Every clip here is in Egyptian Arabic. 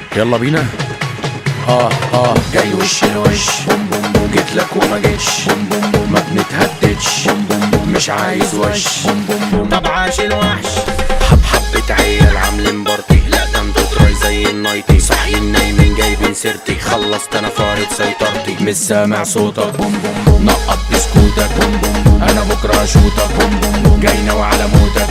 يلا بينا اه اه جاي وش لوش جيت لك وما جيتش ما بنتهددش مش عايز وش طب عاش الوحش حب حبة عيال عاملين بارتي لا ده انتوا تراي زي النايتي صاحيين نايمين جايبين سيرتي خلصت انا فارض سيطرتي مش سامع صوتك نقط بسكوتك انا بكره اشوطك جاي ناوي على موتك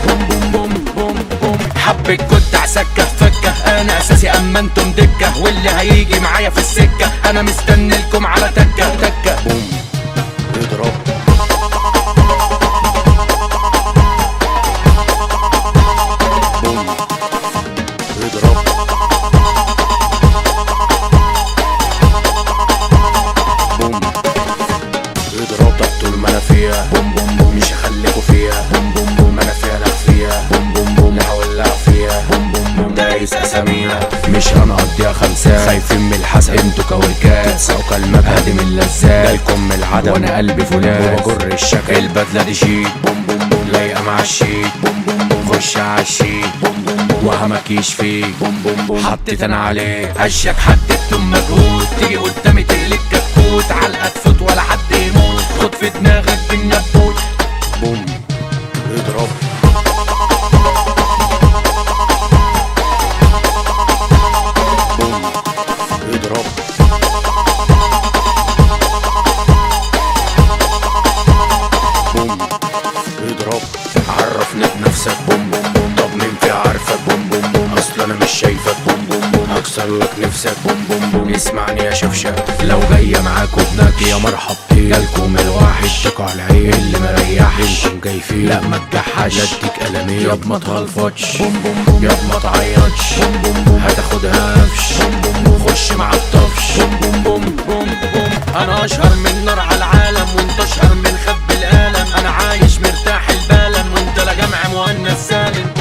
حبك كنت عسكة فكة انا اساسي اما انتم دكة واللي هيجي معايا في السكة انا مستني لكم على تكة تكة بوم اضرب بوم اضرب بوم اضرب طب طول ما انا فيها بوم بوم بوم مش هخليكوا فيها بوم بوم بوم انا فيها لا فيها بوم بوم بوم لا هولع فيها بوم بوم بوم دايس اساميها مش هنقضيها خمسات خايفين من الحسد انتوا كوركات تنسوا كلمة هادم اللذات جالكم من العدم وانا قلبي فولاذ وبجر الشكل البدلة دي شيك بوم بوم بوم لايقة مع الشيك بوم بوم بوم خش على الشيك بوم بوم بوم وهمكيش فيك بوم بوم بوم حطيت انا عليك اشك حددتم مجهود تيجي قدامي تقلب كتكوت علقة تفوت ولا حد يموت خد في دماغك بالنبوت بوم اضرب بوم اضرب بوم اضرب عرفني بنفسك بوم بوم بوم طب مين في عارفك بوم بوم بوم اصل انا مش شايفك بوم بوم بوم هكسر لك نفسك بوم بوم بوم اسمعني يا شفشة لو جاية معاكوا ابنك يا مرحبتين جالكم الواحد شكوا على العين اللي مريحش انتم جاي فيه لا ما تجحش لا اديك قلمين ياب ما تهلفطش بوم بوم بوم ياب ما تعيطش بوم بوم بوم هتاخدها قفش بوم بوم بوم خش مع الطفش بوم بوم بوم بوم بوم انا اشهر من نار على العالم وانت اشهر من خب الالم انا عايش مرتاح البالم وانت لا جمع مؤنث سالم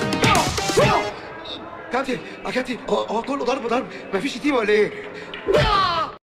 كابتن يا كابتن هو هو كله ضرب ضرب مفيش شتيمه ولا ايه؟